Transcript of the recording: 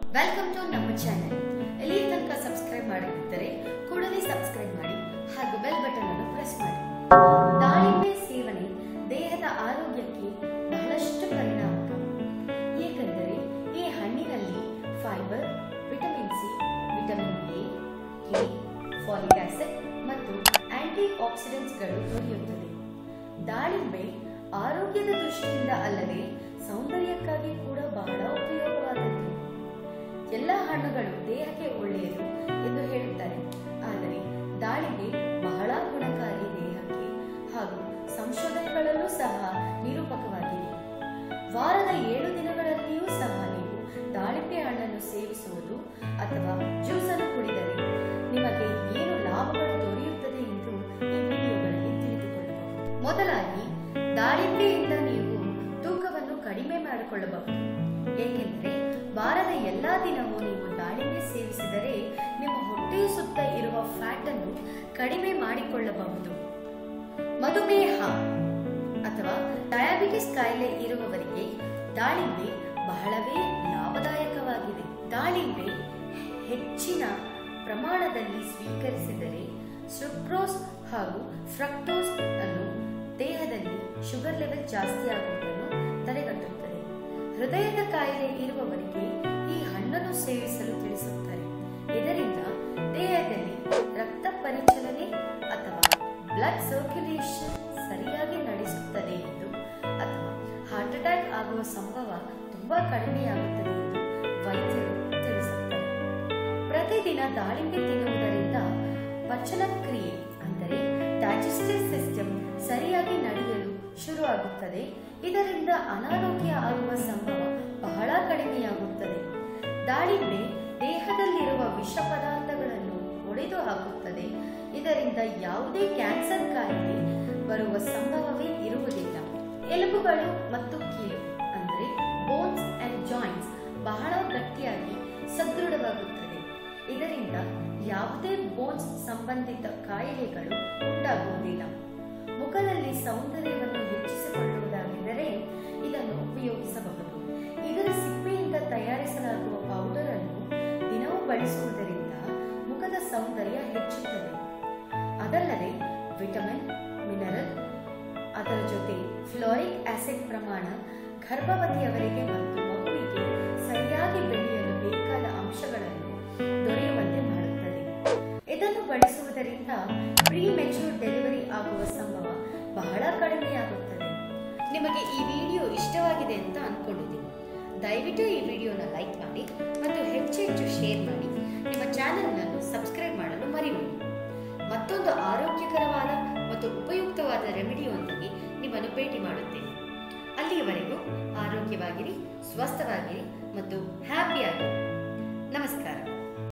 welcome to ನಮ್ಮ channel ಇಲ್ಲಿ ತನಕ ಸಬ್ಸ್ಕ್ರೈಬ್ ಮಾಡದಿದ್ದರೆ ಕೂಡಲೇ ಸಬ್ಸ್ಕ್ರೈಬ್ ಮಾಡಿ ಹಾಗೂ ಬೆಲ್ ಬಟನ್ ಅನ್ನು ಪ್ರೆಸ್ ಮಾಡಿ ದಾಳಿಂಬೆ ಸೇವನೆ ದೇಹದ ಆರೋಗ್ಯಕ್ಕೆ ಬಹಳಷ್ಟು ಪರಿಣಾಮಕಾರಿ ಏಕೆಂದರೆ ಈ ಹಣ್ಣಿನಲ್ಲಿ fibre vitamin C vitamin A K folic acid ಮತ್ತು ಆಂಟಿ ಆಕ್ಸಿಡೆಂಟ್ಸ್ಗಳು ದೊರೆಯುತ್ತದೆ ದಾಳಿಂಬೆ ಆರೋಗ್ಯದ ದೃಷ್ಟಿಯಿಂದ ಅಲ್ಲದೆ ಸೌಂದರ್ಯಕ್ಕಾಗಿ ಕೂಡ ಬಹಳ ಉಪಯೋಗವಾದದ್ದು ಎಲ್ಲ ಹಣ್ಣುಗಳು ದೇಹಕ್ಕೆ ಒಳ್ಳೆಯದು ಎಂದು ಹೇಳುತ್ತಾರೆ ಆದರೆ ದಾಳಿಂಬೆ ಬಹಳ ಗುಣಕಾರಿ ದೇಹಕ್ಕೆ ಹಾಗೂ ಸಂಶೋಧನೆಗಳಲ್ಲೂ ಸಹ ನಿರೂಪಕವಾಗಿದೆ ವಾರದ ಏಳು ದಿನಗಳಲ್ಲಿಯೂ ಸಹ ನೀವು ದಾಳಿಂಬೆ ಹಣ್ಣನ್ನು ಸೇವಿಸುವುದು ಅಥವಾ ಜ್ಯೂಸ್ ಅನ್ನು ಕುಡಿದರೆ ನಿಮಗೆ ಏನು ಲಾಭಗಳು ದೊರೆಯುತ್ತದೆ ಎಂದು ಈ ವಿಡಿಯೋಗಳಲ್ಲಿ ತಿಳಿದುಕೊಳ್ಳಬಹುದು ಮೊದಲಾಗಿ ದಾಳಿಂಬೆಯಿಂದ ನೀವು ತೂಕವನ್ನು ಕಡಿಮೆ ಮಾಡಿಕೊಳ್ಳಬಹುದು ಏಕೆಂದರೆ ವಾರದ ಎಲ್ಲಾ ದಿನವೂ ನೀವು ದಾಳಿಂಬೆ ಸೇವಿಸಿದರೆ ನಿಮ್ಮ ಹೊಟ್ಟೆಯ ಸುತ್ತ ಇರುವ ಫ್ಯಾಟ್ ಅನ್ನು ಕಡಿಮೆ ಮಾಡಿಕೊಳ್ಳಬಹುದು ಮಧುಮೇಹ ಅಥವಾ ಡಯಾಬಿಟಿಸ್ ಕಾಯಿಲೆ ಇರುವವರಿಗೆ ದಾಳಿಂಬೆ ಬಹಳವೇ ಲಾಭದಾಯಕವಾಗಿದೆ ದಾಳಿಂಬೆ ಹೆಚ್ಚಿನ ಪ್ರಮಾಣದಲ್ಲಿ ಸ್ವೀಕರಿಸಿದರೆ ಸುಕ್ರೋಸ್ ಹಾಗೂ ಫ್ರಕ್ಟೋಸ್ ಅನ್ನು ದೇಹದಲ್ಲಿ ಶುಗರ್ ಲೆವೆಲ್ ಜಾಸ್ತಿ ಆಗುವುದನ್ನು ತಡೆಗಟ್ಟುತ್ತದೆ ಹೃದಯದ ಕಾಯಿಲೆ ಇರುವವರಿಗೆ ಈ ಹಣ್ಣನ್ನು ಸೇವಿಸಲು ತಿಳಿಸುತ್ತಾರೆ ಇದರಿಂದ ದೇಹದಲ್ಲಿ ರಕ್ತ ಪರಿಚಲನೆ ಅಥವಾ ಬ್ಲಡ್ ಸರ್ಕ್ಯುಲೇಷನ್ ಸರಿಯಾಗಿ ನಡೆಸುತ್ತದೆ ಎಂದು ಅಥವಾ ಹಾರ್ಟ್ ಅಟ್ಯಾಕ್ ಆಗುವ ಸಂಭವ ತುಂಬಾ ಕಡಿಮೆಯಾಗುತ್ತದೆ ಎಂದು ವೈದ್ಯರು ತಿಳಿಸುತ್ತಾರೆ ಪ್ರತಿದಿನ ದಾಳಿಂಬೆ ತಿನ್ನುವುದರಿಂದ ಪಚನ ಕ್ರಿಯೆ ಅಂದರೆ ಡೈಜೆಸ್ಟಿವ್ ಸಿಸ್ಟಮ್ ಸರಿಯಾಗಿ ನಡೆಯಲು ಶುರುವಾಗುತ್ತದೆ ಇದರಿಂದ ಅನಾರೋಗ್ಯ ಆಗುವ ಸಂಭವ ಬಹಳ ಕಡಿಮೆಯಾಗುತ್ತದೆ ದಾಳಿಂಬೆ ದೇಹದಲ್ಲಿರುವ ವಿಷ ಪದಾರ್ಥಗಳನ್ನು ಒಡೆದು ಹಾಕುತ್ತದೆ ಇದರಿಂದ ಯಾವುದೇ ಕ್ಯಾನ್ಸರ್ ಕಾಯಿಲೆ ಬರುವ ಸಂಭವವೇ ಇರುವುದಿಲ್ಲ ಎಲುಬುಗಳು ಮತ್ತು ಕೀಲು ಅಂದರೆ ಬೋನ್ಸ್ ಅಂಡ್ ಜಾಯಿಂಟ್ಸ್ ಬಹಳ ಗಟ್ಟಿಯಾಗಿ ಸದೃಢವಾಗುತ್ತದೆ ಇದರಿಂದ ಯಾವುದೇ ಬೋನ್ಸ್ ಸಂಬಂಧಿತ ಕಾಯಿಲೆಗಳು ಉಂಟಾಗುವುದಿಲ್ಲ ಮುಖದಲ್ಲಿ ಸೌಂದರ್ಯವನ್ನು ಹೆಚ್ಚಿಸಿಕೊಳ್ಳುವುದಾಗಿದ್ದರೆ ಇದನ್ನು ಉಪಯೋಗಿಸಬಹುದು ಇದರ ಸಿಪ್ಪೆಯಿಂದ ತಯಾರಿಸಲಾಗುವ ಪೌಡರ್ ಅನ್ನು ದಿನವೂ ಬಳಸುವುದರಿಂದ ಮುಖದ ಸೌಂದರ್ಯ ಹೆಚ್ಚುತ್ತದೆ ಅದಲ್ಲದೆ ವಿಟಮಿನ್ ಮಿನರಲ್ ಅದರ ಜೊತೆ ಫ್ಲೋರಿಕ್ ಆಸಿಡ್ ಪ್ರಮಾಣ ಗರ್ಭವತಿಯವರಿಗೆ ಮತ್ತು ಮಗುವಿಗೆ ಸರಿಯಾಗಿ ಬೆಳೆಯಲು ಬೇಕಾದ ಅಂಶಗಳನ್ನು ದೊರೆಯುವಂತೆ ಮಾಡುತ್ತದೆ ಇದನ್ನು ಬಳಸುವುದರಿಂದ ಪ್ರೀ ಮೆಚೂರ್ ಡೆಲಿವರಿ ಆಗುವ ಸಂಭವ ಬಹಳ ಕಡಿಮೆಯಾಗುತ್ತದೆ ನಿಮಗೆ ಈ ವಿಡಿಯೋ ಇಷ್ಟವಾಗಿದೆ ಅಂತ ಅನ್ಕೊಂಡಿದ್ದೀನಿ ದಯವಿಟ್ಟು ಈ ವಿಡಿಯೋನ ಲೈಕ್ ಮಾಡಿ ಮತ್ತು ಹೆಚ್ಚು ಹೆಚ್ಚು ಶೇರ್ ಮಾಡಿ ನಿಮ್ಮ ಚಾನೆಲ್ನನ್ನು ಸಬ್ಸ್ಕ್ರೈಬ್ ಮಾಡಲು ಮರಿಬೇಡಿ ಮತ್ತೊಂದು ಆರೋಗ್ಯಕರವಾದ ಮತ್ತು ಉಪಯುಕ್ತವಾದ ರೆಮಿಡಿಯೊಂದಿಗೆ ನಿಮ್ಮನ್ನು ಭೇಟಿ ಮಾಡುತ್ತೇನೆ ಅಲ್ಲಿಯವರೆಗೂ ಆರೋಗ್ಯವಾಗಿರಿ ಸ್ವಸ್ಥವಾಗಿರಿ ಮತ್ತು ಹ್ಯಾಪಿಯಾಗಿರಿ ನಮಸ್ಕಾರ